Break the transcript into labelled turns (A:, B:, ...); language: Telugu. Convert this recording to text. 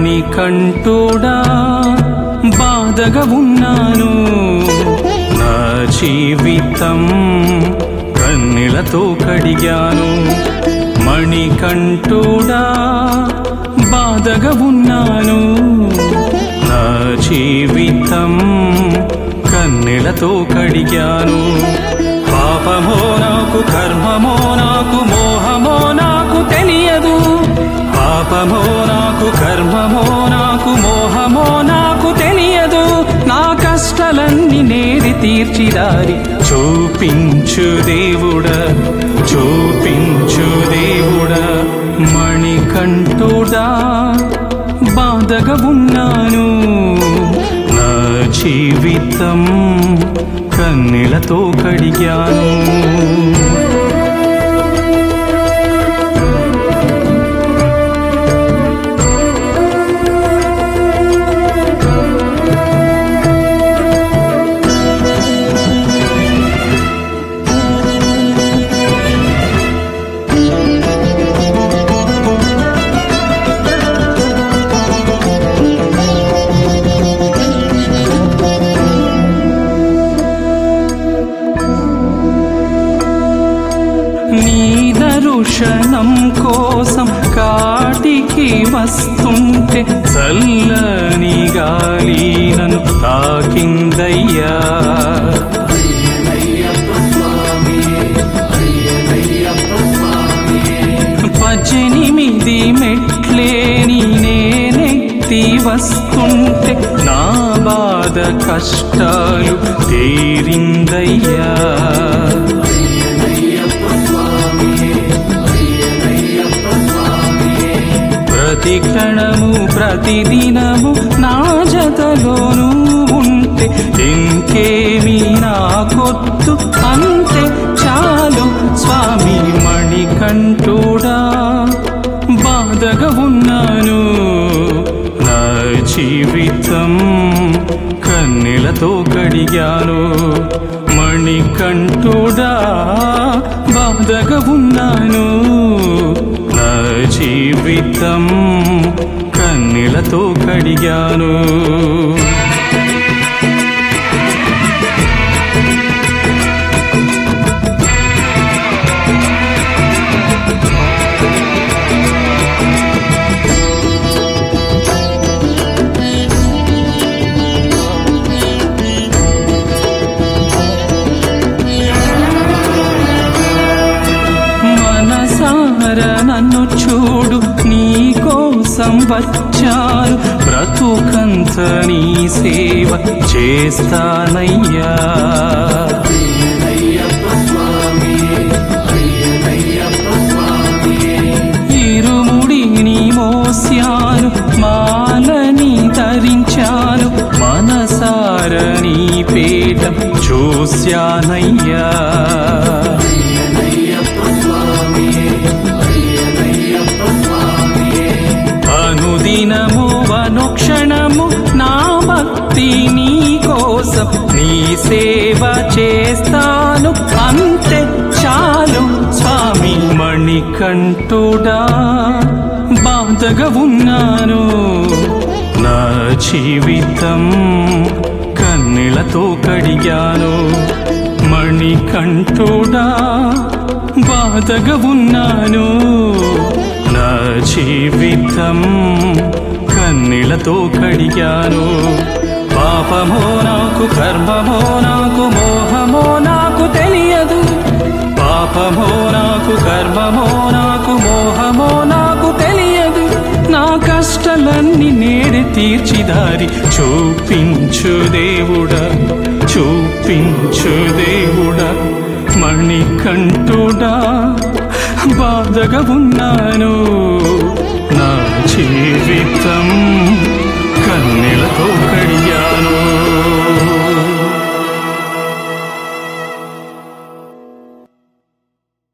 A: మణికంఠుడా బాధగా ఉన్నాను నా జీవితం కన్నీళ్లతో కడిగాను మణికంఠుడా బాధగా ఉన్నాను నా జీవితం కన్నీళ్లతో కడిగాను పాపమో నాకు కర్మమో నాకు మోహమో నాకు తెలియదు పాపమో నాకు కర్మమో నాకు మోహమో నాకు తెలియదు నా కష్టాలన్నీ నేరి తీర్చిదారి చూపించు దేవుడా చూపించు దేవుడా మణికంఠుడా బాధగా ఉన్నాను నా జీవితం కన్నీళ్లతో కడిగాను నీ దర్శనం కోసం కాటికి వస్తుంటే చల్లని గాలి నన్ను తాకిందయ్యా పద్దెనిమిది మెట్లేని నేనెత్తి వస్తుంటే నా బాధ కష్టాలు తీరిందయ్యా ప్రతి క్షణము ప్రతిదినము నా జతలోనూ ఉంటే ఇంకేమీ నాకొద్దు అంతే చాలు స్వామి మణికంఠుడా బాధగా ఉన్నాను నా జీవితం కన్నీళ్లతో కడిగాను మణికంఠుడా బాధగా ఉన్నాను నా జీవితం కన్నీళ్లతో కడిగాను మనసార నన్ను చూడు నీ కోసం వచ్చాను బ్రతుకంత నీ సేవ చేస్తానయ్యా ఇరుముడిని మోస్యాను మాలని ధరించాను మనసార నీ పేట చూశానయ్యా అనుదినము అనుక్షణము నా భక్తి నీ కోసం నీ సేవ చేస్తాను అంతే చాలు స్వామి మణికంఠుడా బాధగా ఉన్నాను నా జీవితం కన్నీళ్లతో కడిగాను మణికంఠుడా బాధగా ఉన్నాను నా జీవితం కన్నీళ్లతో కడిగాను పాపమో నాకు కర్మమో నాకు మోహమో నాకు తెలియదు పాపమో నాకు కర్మమో నాకు మోహమో నాకు తెలియదు నా కష్టాలన్నీ నేడి తీర్చిదారి చూపించు దేవుడా చూపించు దేవుడా మణికంఠుడా బాధగా ఉన్నాను నా జీవితం